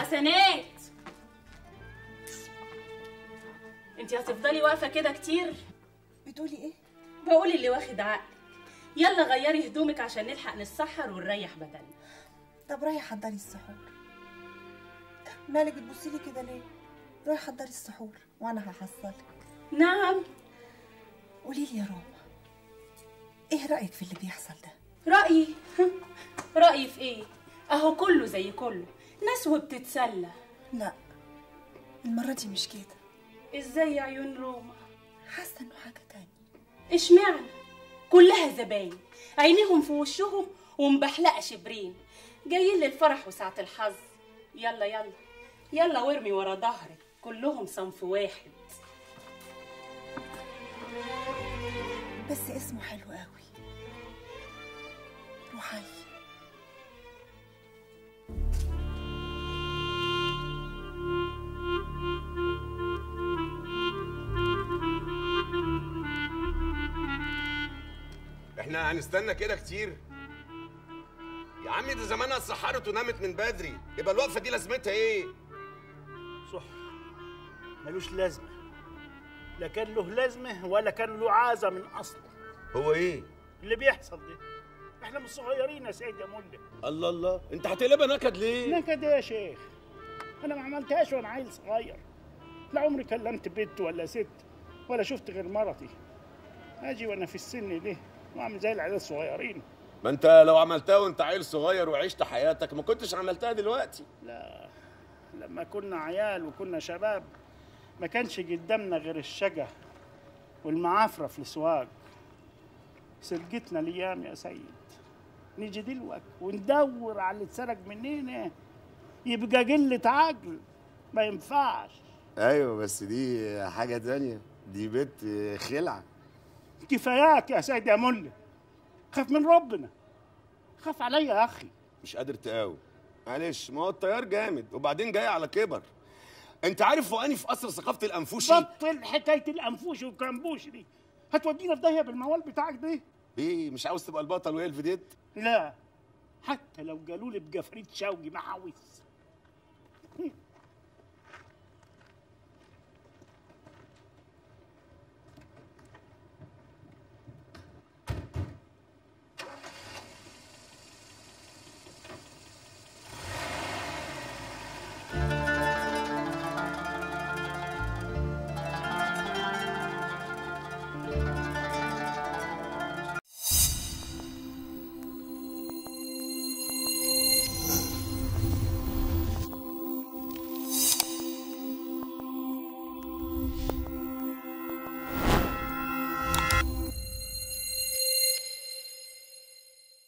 حسنات انت هتفضلي واقفه كده كتير بتقولي ايه بقول اللي واخد عقلك يلا غيري هدومك عشان نلحق نتسحر ونريح بدننا طب رايح حضري السحور مالك بتبصي لي كده ليه روحي حضري السحور وانا هحصلك نعم قولي لي يا روما ايه رايك في اللي بيحصل ده رأيي رأيي في ايه اهو كله زي كله ناس وبتتسلى لا المره دي مش كده ازاي يا عيون روما حاسه انه حاجه تانية اشمعنى كلها زباين عينيهم في وشهم ومبحلقه شبرين جايين للفرح وساعة الحظ يلا يلا يلا وارمي ورا ظهرك كلهم صنف واحد بس اسمه حلو قوي روحي احنا هنستنى كده كتير يا عمي ده زمانها اتسحرت ونامت من بدري يبقى الوقفه دي لازمتها ايه صح ملوش لازمة لا كان له لازمة ولا كان له عازة من أصله هو ايه اللي بيحصل ده احنا مش صغيرين يا سيد يا مولى الله الله انت هتقلبها نكد ليه نكد إيه يا شيخ انا ما عملتهاش وانا عيل صغير لا عمري كلمت بنت ولا ست ولا شفت غير مرتي اجي وانا في السن ده واعمل زي العيال الصغيرين ما انت لو عملتها وانت عيل صغير وعشت حياتك ما كنتش عملتها دلوقتي لا لما كنا عيال وكنا شباب ما كانش قدامنا غير الشقة والمعافرة في السواق سرقتنا الايام يا سيد نيجي دلوقتي وندور على اللي اتسرق مننا يبقى قلة عقل ما ينفعش ايوه بس دي حاجه تانية دي بنت خلعه كفاياك يا سيد يا ملا خاف من ربنا خاف عليا يا اخي مش قادر تقاوم معلش ما هو الطيار جامد وبعدين جاي على كبر انت عارف فوقاني في قصر ثقافه الانفوشي بطل حكايه الانفوش والكمبوش دي هتودينا في داهيه بالموال بتاعك ده ايه مش عاوز تبقى البطل وهي الفيديت لا حتى لو قالوا لي بجفريت شوقي ما عاوز